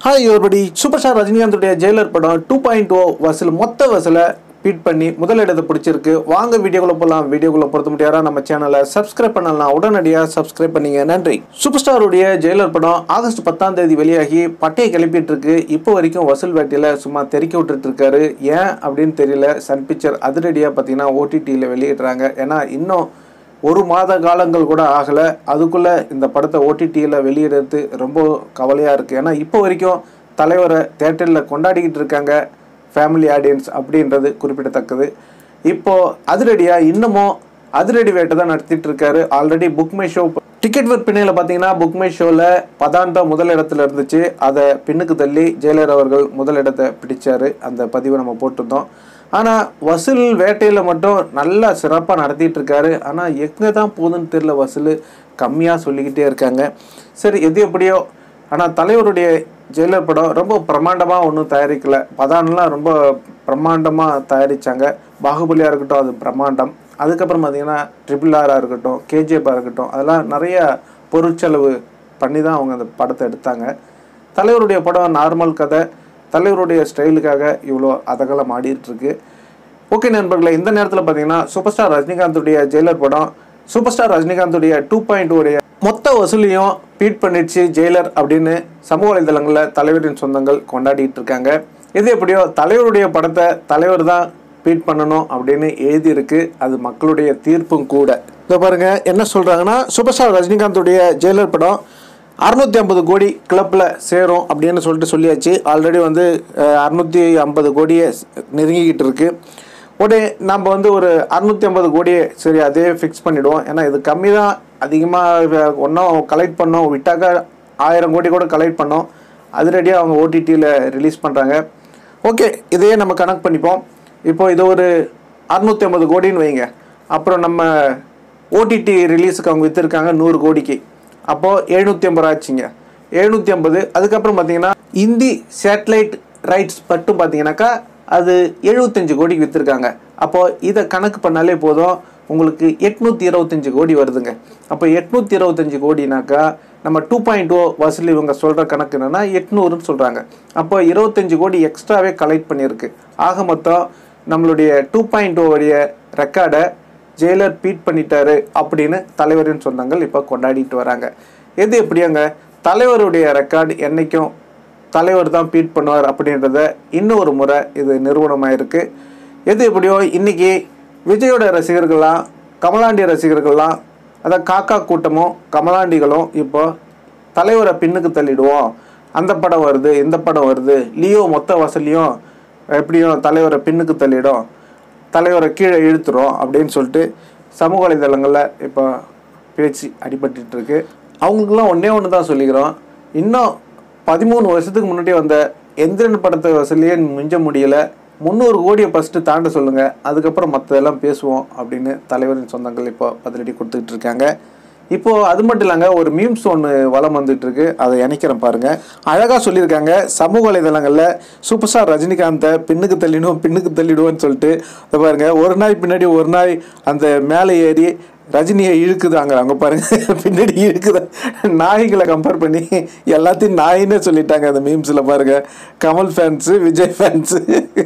hi ஒருபடி super star ரஜினிகாந்துடைய ஜெயிலர் படம் டூ பாயிண்ட் ஓ வசூல் மொத்த வசூலை பீட் பண்ணி முதலிடத்தை பிடிச்சிருக்கு வாங்க வீடியோக்குள்ள போகலாம் வீடியோக்குள்ள பொறுத்த முடியாதா நம்ம சேனலை சப்ஸ்கிரைப் பண்ணலாம் உடனடியாக சப்ஸ்கிரைப் பண்ணீங்க நன்றி சூப்பர் ஸ்டாருடைய ஜெயிலர் படம் ஆகஸ்ட் பத்தாம் தேதி வெளியாகி பட்டையை கிளப்பிட்டு இருக்கு இப்போ வரைக்கும் வசூல் வேட்டையில் சும்மா தெறிக்க விட்டுட்டு இருக்காரு ஏன் அப்படின்னு தெரியல சன் பிக்சர் அதிரடியாக பார்த்தீங்கன்னா ஓடிடியில் வெளியிடுறாங்க ஏன்னா இன்னும் ஒரு மாத காலங்கள் கூட ஆகலை அதுக்குள்ளே இந்த படத்தை ஓடிடியில் வெளியிடுறது ரொம்ப கவலையாக இருக்குது ஏன்னா இப்போ வரைக்கும் தலைவரை தேட்டரில் கொண்டாடிக்கிட்டு இருக்காங்க ஃபேமிலி ஆடியன்ஸ் அப்படின்றது குறிப்பிடத்தக்கது இப்போது அதிரடியாக இன்னமும் அதிரடி வேட்டை தான் நடத்திட்டு இருக்காரு already book my show ticket விற்பனையில் பார்த்தீங்கன்னா புக் மை ஷோவில் பதாண்டா முதல் இடத்துல இருந்துச்சு அதை பின்னுக்கு தள்ளி ஜெயலலிதா அவர்கள் முதல் இடத்தை பிடிச்சாரு அந்த பதிவை நம்ம போட்டிருந்தோம் ஆனால் வசூல் வேட்டையில் மட்டும் நல்லா சிறப்பாக நடத்திட்டு இருக்காரு ஆனால் எங்கே தான் போகுதுன்னு தெரியல வசூல் கம்மியாக சொல்லிக்கிட்டே இருக்காங்க சரி எது எப்படியோ ஆனால் தலைவருடைய ஜெயிலர் படம் ரொம்ப பிரம்மாண்டமாக ஒன்றும் தயாரிக்கல பதான்லாம் ரொம்ப பிரம்மாண்டமாக தயாரித்தாங்க பாகுபலியாக இருக்கட்டும் அது பிரம்மாண்டம் அதுக்கப்புறம் பார்த்தீங்கன்னா ட்ரிபிள் ஆராக இருக்கட்டும் கேஜிஎஃபாக இருக்கட்டும் அதெல்லாம் நிறைய பொருட்செலவு பண்ணி தான் அவங்க அந்த படத்தை எடுத்தாங்க தலைவருடைய படம் நார்மல் கதை தலைவருடைய ஸ்டைலுக்காக இவ்வளோ அதகலம் ஆடிட்டு இருக்கு ஓகே நண்பர்களே இந்த நேரத்தில் பார்த்தீங்கன்னா சூப்பர் ஸ்டார் ரஜினிகாந்துடைய ஜெயிலர் படம் சூப்பர் ஸ்டார் ரஜினிகாந்துடைய டூ பாயிண்ட் உடைய மொத்த வசூலையும் பீட் பண்ணிடுச்சு ஜெயிலர் அப்படின்னு சமூக வலைதளங்களில் தலைவரின் சொந்தங்கள் கொண்டாடிட்டு இருக்காங்க இது எப்படியோ தலைவருடைய படத்தை தலைவர் தான் பீட் பண்ணணும் அப்படின்னு எழுதியிருக்கு அது மக்களுடைய தீர்ப்பும் கூட இதோ பாருங்க என்ன சொல்றாங்கன்னா சூப்பர் ஸ்டார் ரஜினிகாந்துடைய ஜெயிலர் படம் அறுநூத்தி ஐம்பது கோடி கிளப்பில் சேரும் அப்படின்னு சொல்லிட்டு சொல்லியாச்சு ஆல்ரெடி வந்து அறுநூத்தி ஐம்பது கோடியை நெருங்கிக்கிட்டு இருக்கு உடனே நம்ம வந்து ஒரு அறுநூத்தி ஐம்பது கோடியை சரி அதே ஃபிக்ஸ் பண்ணிவிடுவோம் ஏன்னா இது கம்மி தான் அதிகமாக ஒன்றும் கலெக்ட் பண்ணோம் விட்டாக்கா ஆயிரம் கோடி கூட கலெக்ட் பண்ணோம் அதிரடியாக அவங்க ஓடிடியில் ரிலீஸ் பண்ணுறாங்க ஓகே இதையே நம்ம கணக்கு பண்ணிப்போம் இப்போ இது ஒரு அறுநூத்தி ஐம்பது கோடின்னு வைங்க அப்புறம் நம்ம ஓடிடி ரிலீஸுக்கு அவங்க விற்றுருக்காங்க நூறு கோடிக்கு அப்போது எழுநூற்றி ஐம்பது ஆச்சுங்க எழுநூற்றி ஐம்பது அதுக்கப்புறம் பார்த்தீங்கன்னா இந்தி சேட்டலைட் ரைட்ஸ் மட்டும் பார்த்தீங்கன்னாக்கா அது எழுபத்தஞ்சு கோடிக்கு விற்றுருக்காங்க அப்போது இதை கணக்கு பண்ணாலே போதும் உங்களுக்கு எட்நூற்றி இருபத்தஞ்சு கோடி வருதுங்க அப்போ எட்நூற்றி இருபத்தஞ்சு கோடினாக்கா நம்ம டூ பாயிண்ட் ஓ வசூல் இவங்க சொல்கிற கணக்கு என்னென்னா எட்நூறுன்னு சொல்கிறாங்க அப்போ இருபத்தஞ்சு கோடி எக்ஸ்ட்ராவே கலெக்ட் பண்ணியிருக்கு ஆக மொத்தம் நம்மளுடைய டூ பாயிண்ட் ஓடைய ரெக்கார்டை ஜெயிலர் பீட் பண்ணிட்டாரு அப்படின்னு தலைவரின் சொந்தங்கள் இப்போ கொண்டாடிட்டு வராங்க எது எப்படியாங்க தலைவருடைய ரெக்கார்டு என்னைக்கும் தலைவர் தான் பீட் பண்ணுவார் அப்படின்றத இன்னொரு முறை இது நிறுவனமாக இருக்கு எது எப்படியோ இன்னைக்கு விஜயோட ரசிகர்கள்லாம் கமலாண்டி ரசிகர்கள்லாம் அதான் காக்கா கூட்டமும் கமலாண்டிகளும் இப்போ தலைவரை பின்னுக்கு தள்ளிடுவோம் அந்த படம் வருது இந்த படம் வருது லியோ மொத்த வசூலையும் எப்படியும் தலைவரை பின்னுக்கு தள்ளிடும் தலைவரை கீழே இழுத்துரும் அப்படின்னு சொல்லிட்டு சமூக வலைதளங்களில் இப்போ பேச்சு அடிபட்டுட்டு இருக்கு அவங்களுக்குலாம் ஒன்றே ஒன்று தான் சொல்லிக்கிறோம் இன்னும் பதிமூணு வருஷத்துக்கு முன்னாடி வந்த எந்திரன் படத்தை வசூலியே மிஞ்ச முடியல முந்நூறு கோடியை ஃபஸ்ட்டு தாண்ட சொல்லுங்கள் அதுக்கப்புறம் மற்றதெல்லாம் பேசுவோம் அப்படின்னு தலைவரின் சொந்தங்கள் இப்போ பதிலடி கொடுத்துக்கிட்டு இருக்காங்க இப்போது அது மட்டும் இல்லைங்க ஒரு மீம்ஸ் ஒன்று வளம் வந்துட்டு இருக்கு அதை இணைக்கிறேன் பாருங்க அழகாக சொல்லியிருக்காங்க சமூக வலைதளங்களில் சூப்பர் ஸ்டார் ரஜினிகாந்தை பின்னுக்கு தள்ளிடுவோம் பின்னுக்கு தள்ளிடுவோம்னு சொல்லிட்டு இதை பாருங்க ஒரு நாய் பின்னாடி ஒரு நாய் அந்த மேலே ஏறி ரஜினியை இழுக்குதாங்க அங்கே பாருங்க பின்னாடி இழுக்குதா நாய்களை கம்பேர் பண்ணி எல்லாத்தையும் நாயின்னு சொல்லிட்டாங்க அந்த மீம்ஸில் பாருங்க கமல் ஃபேன்ஸு விஜய் ஃபேன்ஸு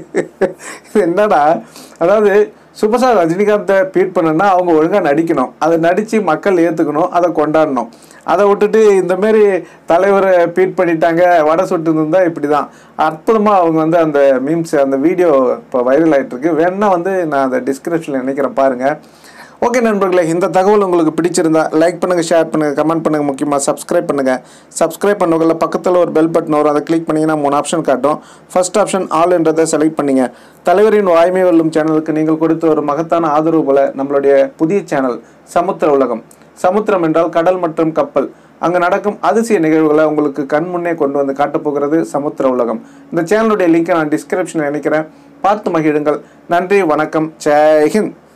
என்னடா அதாவது சூப்பர் ஸ்டார் ரஜினிகாந்தை பீட் பண்ணனா அவங்க ஒழுங்காக நடிக்கணும் அதை நடித்து மக்கள் ஏற்றுக்கணும் அதை கொண்டாடணும் அதை விட்டுட்டு இந்தமாரி தலைவரை பீட் பண்ணிட்டாங்க வடை சுட்டு இருந்தால் இப்படி தான் அற்புதமாக அவங்க வந்து அந்த மீம்ஸ் அந்த வீடியோ இப்போ வைரல் ஆகிட்டு இருக்கு வேணா வந்து நான் அந்த டிஸ்கிரிப்ஷனில் நினைக்கிறேன் பாருங்கள் ஓகே நண்பர்களே இந்த தகவல் உங்களுக்கு பிடிச்சிருந்தா லைக் பண்ணுங்கள் ஷேர் பண்ணுங்கள் கமெண்ட் பண்ணுங்கள் முக்கியமாக சப்ஸ்கிரைப் பண்ணுங்கள் சப்ஸ்கிரைப் பண்ணவங்கள பக்கத்தில் ஒரு பெல் பட்டன் வரும் அதை கிளிக் பண்ணிங்கன்னா மூணு ஆப்ஷன் காட்டும் ஃபர்ஸ்ட் ஆப்ஷன் ஆல்ன்றதை செலக்ட் பண்ணிங்க தலைவரின் வாய்மை வெல்லும் சேனலுக்கு நீங்கள் கொடுத்த ஒரு மகத்தான ஆதரவு போல நம்மளுடைய புதிய சேனல் சமுத்திர உலகம் சமுத்திரம் என்றால் கடல் மற்றும் கப்பல் அங்கே நடக்கும் அதிசய நிகழ்வுகளை உங்களுக்கு கண் முன்னே கொண்டு வந்து காட்டப்போகிறது சமுத்திர உலகம் இந்த சேனலுடைய லிங்கை நான் டிஸ்கிரிப்ஷனில் நினைக்கிறேன் பார்த்து மகிழுங்கள் நன்றி வணக்கம் ஜெய் ஹிந்த்